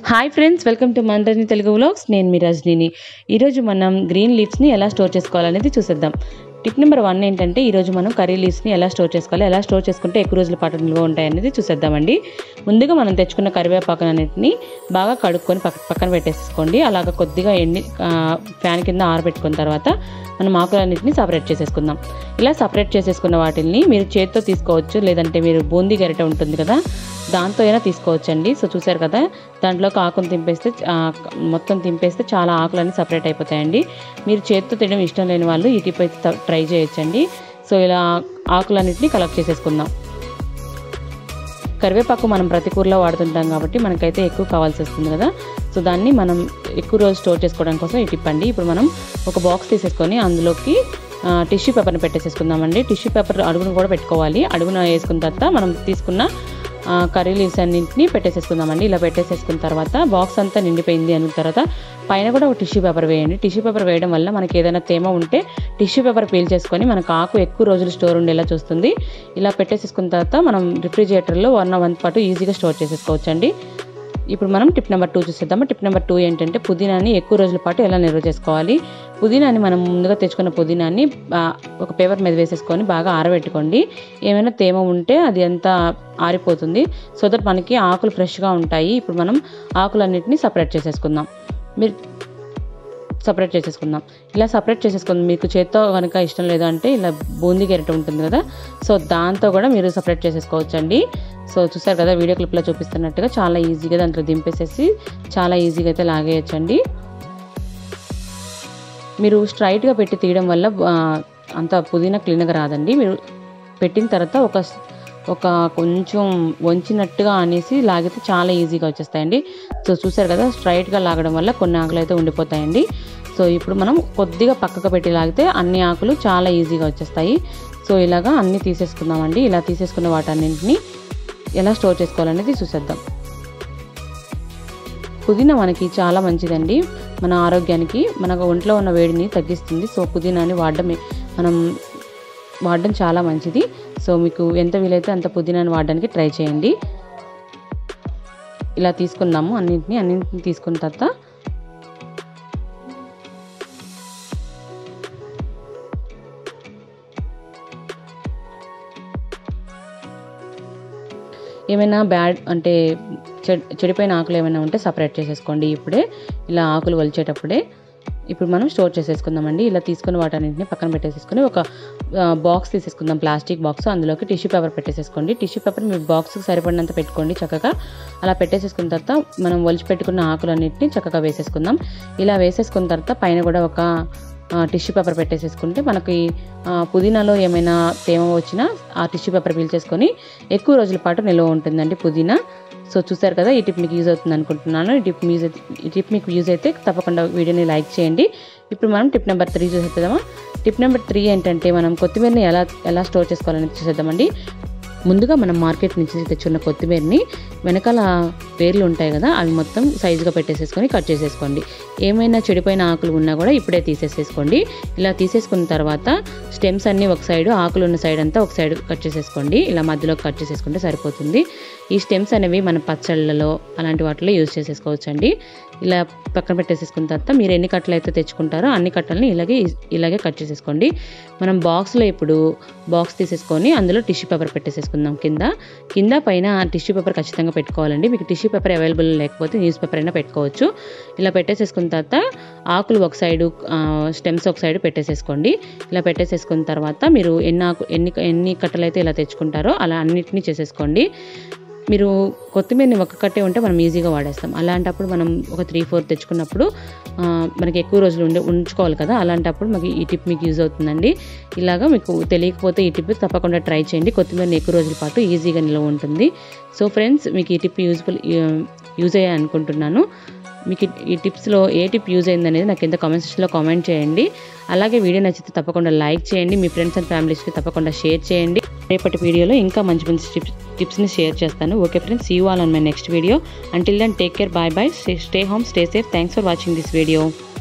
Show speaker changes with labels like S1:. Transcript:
S1: hi friends welcome to మందరిని Telugu vlogs నేను మీ రజనీని ఈరోజు మనం గ్రీన్ లీవ్స్ని ఎలా స్టోర్ చేసుకోవాలనేది చూసేద్దాం టిప్ నెంబర్ వన్ ఏంటంటే ఈరోజు మనం కర్రీ లీవ్స్ని ఎలా స్టోర్ చేసుకోవాలి ఎలా స్టోర్ చేసుకుంటే ఎక్కువ రోజుల పాటు నిల్వ ఉంటాయనేది చూసేద్దామండి ముందుగా మనం తెచ్చుకున్న కరివేపాకు అన్నిటిని బాగా కడుక్కొని పక్క పక్కన పెట్టేసుకోండి అలాగ కొద్దిగా ఎండి ఆ, ఫ్యాన్ కింద ఆరబెట్టుకున్న తర్వాత మనం ఆకులన్నింటినీ సపరేట్ చేసేసుకుందాం ఇలా సపరేట్ చేసేసుకున్న వాటిని మీరు చేతితో తీసుకోవచ్చు లేదంటే మీరు బూందీ గరిట ఉంటుంది కదా దాంతో అయినా తీసుకోవచ్చండి సో చూసారు కదా దాంట్లోకి ఆకును తింపేస్తే ఆ, మొత్తం తింపేస్తే చాలా ఆకులన్నీ సపరేట్ అయిపోతాయండి మీరు చేతితో తినడం ఇష్టం లేని వాళ్ళు ఈ టిప్ అయితే త- ట్రై చేయొచ్చండి సో ఇలా ఆకులన్నింటినీ కలెక్ట్ చేసేసుకుందాం కరివేపాకు మనం ప్రతి కూరలో వాడుతుంటాం కాబట్టి మనకైతే ఎక్కువ కావాల్సి వస్తుంది కదా సో దాన్ని మనం ఎక్కువ రోజు స్టోర్ చేసుకోవడం కోసం ఈ టిప్ అండి ఇప్పుడు మనం ఒక బాక్స్ తీసేసుకొని అందులోకి టిష్యూ పేపర్ని పెట్టేసేసుకుందామండి టిష్యూ పేపర్ అడుగును కూడా పెట్టుకోవాలి అడుగున వేసుకున్న తర్వాత మనం తీసుకున్న ఆ, కర్రీ లీవ్స్ అన్నింటినీ పెట్టేసేసుకుందామండి ఇలా పెట్టేసేసుకున్న తర్వాత బాక్స్ అంతా నిండిపోయింది అన్న తర్వాత పైన కూడా ఒక టిష్యూ పేపర్ వేయండి టిష్యూ పేపర్ వేయడం వల్ల మనకి ఏదైనా తేమ ఉంటే టిష్యూ పేపర్ పీల్ చేసుకొని మనకు ఆకు ఎక్కువ రోజులు స్టోర్ ఉండేలా చూస్తుంది ఇలా పెట్టేసేసుకున్న తర్వాత మనం రిఫ్రిజిరేటర్లో వన్ మంత్ పాటు ఈజీగా స్టోర్ చేసేసుకోవచ్చండి ఇప్పుడు మనం టిప్ నెంబర్ టూ చూసేద్దాము టిప్ నెంబర్ టూ ఏంటంటే పుదీనాని ఎక్కువ రోజుల పాటు ఎలా నిల్వ చేసుకోవాలి పుదీనాని మనం ముందుగా తెచ్చుకున్న పుదీనాని ఆ, ఒక పేపర్ మీద వేసేసుకొని బాగా ఆరబెట్టుకోండి ఏమైనా తేమ ఉంటే అది అంతా ఆరిపోతుంది సో దట్ మనకి ఆకులు ఫ్రెష్గా ఉంటాయి ఇప్పుడు మనం ఆకులన్నిటిని సపరేట్ చేసేసుకుందాం మీరు సపరేట్ చేసేసుకుందాం ఇలా సపరేట్ చేసేసుకుందాం మీకు చేత్తో కనుక ఇష్టం లేదు అంటే ఇలా బూందీ గెరట ఉంటుంది కదా సో దాంతో కూడా మీరు సపరేట్ చేసేసుకోవచ్చు అండి సో చూసారు కదా వీడియో క్లిప్లో చూపిస్తున్నట్టుగా చాలా ఈజీగా దాంట్లో దింపేసేసి చాలా ఈజీగా అయితే లాగేయచ్చండి మీరు స్ట్రైట్గా పెట్టి తీయడం వల్ల ఆ, అంత పుదీనా క్లీన్గా రాదండి మీరు పెట్టిన తర్వాత ఒక ఒక కొంచెం వంచినట్టుగా అనేసి లాగితే చాలా ఈజీగా వచ్చేస్తాయండి సో చూసారు కదా స్ట్రైట్గా లాగడం వల్ల కొన్ని ఆకులు అయితే ఉండిపోతాయండి సో ఇప్పుడు మనం కొద్దిగా పక్కకు పెట్టి లాగితే అన్ని ఆకులు చాలా ఈజీగా వచ్చేస్తాయి సో ఇలాగా అన్నీ తీసేసుకుందామండి ఇలా తీసేసుకున్న వాటన్నింటినీ ఎలా స్టోర్ చేసుకోవాలనేది చూసేద్దాం పుదీనా మనకి చాలా మంచిదండి మన ఆరోగ్యానికి మన ఒంట్లో ఉన్న వేడిని తగ్గిస్తుంది సో పుదీనాని వాడడమే మనం వాడడం చాలా మంచిది సో మీకు ఎంత వీలైతే అంత పుదీనాని వాడడానికి ట్రై చేయండి ఇలా తీసుకుందాము అన్నింటినీ అన్నింటిని తీసుకున్న తర్వాత ఏమైనా బ్యాడ్ అంటే చెడ్ చెడిపోయిన ఆకులు ఏమైనా ఉంటే సపరేట్ చేసేసుకోండి ఇప్పుడే ఇలా ఆకులు వలిచేటప్పుడే ఇప్పుడు మనం స్టోర్ చేసేసుకుందామండి ఇలా తీసుకున్న వాటన్నింటిని పక్కన పెట్టేసేసుకొని ఒక బాక్స్ తీసేసుకుందాం ప్లాస్టిక్ బాక్స్ అందులోకి టిష్యూ పేపర్ పెట్టేసేసుకోండి టిష్యూ పేపర్ మీ బాక్స్కి సరిపడినంత పెట్టుకోండి చక్కగా అలా పెట్టేసేసుకున్న తర్వాత మనం ఒలిచి పెట్టుకున్న ఆకులన్నింటినీ చక్కగా వేసేసుకుందాం ఇలా వేసేసుకున్న తర్వాత పైన కూడా ఒక టిష్యూ పేపర్ పెట్టేసేసుకుంటే మనకి ఆ, పుదీనాలో ఏమైనా తేమ వచ్చినా ఆ టిష్యూ పేపర్ పీల్చేసుకొని ఎక్కువ రోజుల పాటు నిల్వ ఉంటుందండి పుదీనా సో చూసారు కదా ఈ టిప్ మీకు యూజ్ అవుతుంది అనుకుంటున్నాను ఈ టిప్ యూజ్ అయితే ఈ టిప్ మీకు యూజ్ అయితే తప్పకుండా వీడియోని లైక్ చేయండి ఇప్పుడు మనం టిప్ నెంబర్ త్రీ చూసేద్దామా టిప్ నెంబర్ త్రీ ఏంటంటే మనం కొత్తిమీరని ఎలా ఎలా స్టోర్ చేసుకోవాలని చూసేద్దామండి ముందుగా మనం మార్కెట్ నుంచి తెచ్చున్న కొత్తిమీరని వెనకాల వేర్లు ఉంటాయి కదా అవి మొత్తం సైజుగా పెట్టేసేసుకొని కట్ చేసేసుకోండి ఏమైనా చెడిపోయిన ఆకులు ఉన్నా కూడా ఇప్పుడే తీసేసేసుకోండి ఇలా తీసేసుకున్న తర్వాత స్టెమ్స్ అన్నీ ఒక సైడ్ ఆకులు ఉన్న సైడ్ అంతా ఒక సైడ్ కట్ చేసేసుకోండి ఇలా మధ్యలో కట్ చేసేసుకుంటే సరిపోతుంది ఈ స్టెమ్స్ అనేవి మన పచ్చళ్ళలో అలాంటి వాటిలో యూజ్ చేసేసుకోవచ్చు అండి ఇలా పక్కన పెట్టేసేసుకున్న తర్వాత మీరు ఎన్ని కట్టలు అయితే తెచ్చుకుంటారో అన్ని కట్టలని ఇలాగే ఇలాగే కట్ చేసేసుకోండి మనం బాక్స్లో ఇప్పుడు బాక్స్ తీసేసుకొని అందులో టిష్యూ పేపర్ పెట్టేసేసుకుందాం కింద కింద పైన టిష్యూ పేపర్ ఖచ్చితంగా పెట్టుకోవాలండి మీకు టిష్యూ పేపర్ అవైలబుల్ లేకపోతే న్యూస్ పేపర్ అయినా పెట్టుకోవచ్చు ఇలా పెట్టేసేసుకున్న తర్వాత ఆకులు ఒక సైడు స్టెమ్స్ ఒక సైడు పెట్టేసేసుకోండి ఇలా పెట్టేసేసుకున్న తర్వాత మీరు ఎన్ని ఆకు ఎన్ని ఎన్ని కట్టలు అయితే ఇలా తెచ్చుకుంటారో అలా అన్నిటినీ చేసేసుకోండి మీరు కొత్తిమీరని ఒక కట్టే ఉంటే మనం ఈజీగా వాడేస్తాం అలాంటప్పుడు మనం ఒక త్రీ ఫోర్ తెచ్చుకున్నప్పుడు ఆ, మనకి ఎక్కువ రోజులు ఉండే ఉంచుకోవాలి కదా అలాంటప్పుడు మనకి ఈ టిప్ మీకు యూజ్ అవుతుందండి ఇలాగా మీకు తెలియకపోతే ఈ టిప్ తప్పకుండా ట్రై చేయండి కొత్తిమీరని ఎక్కువ రోజుల పాటు ఈజీగా నిల్వ ఉంటుంది సో ఫ్రెండ్స్ మీకు ఈ టిప్ యూజ్ఫుల్ యూజ్ అయ్యా అనుకుంటున్నాను మీకు ఈ- ఈ టిప్స్లో ఏ టిప్ యూజ్ అయింది అనేది నాకు కింద కామెంట్ సెక్షన్లో కామెంట్ చేయండి అలాగే వీడియో నచ్చితే తప్పకుండా లైక్ చేయండి మీ ఫ్రెండ్స్ అండ్ ఫ్యామిలీస్కి తప్పకుండా షేర్ చేయండి రేపటి వీడియోలో ఇంకా మంచి మంచి టిప్స్ టిప్స్ని షేర్ చేస్తాను okay friends see you all on my next video until then take care bye bye stay home stay safe thanks for watching this video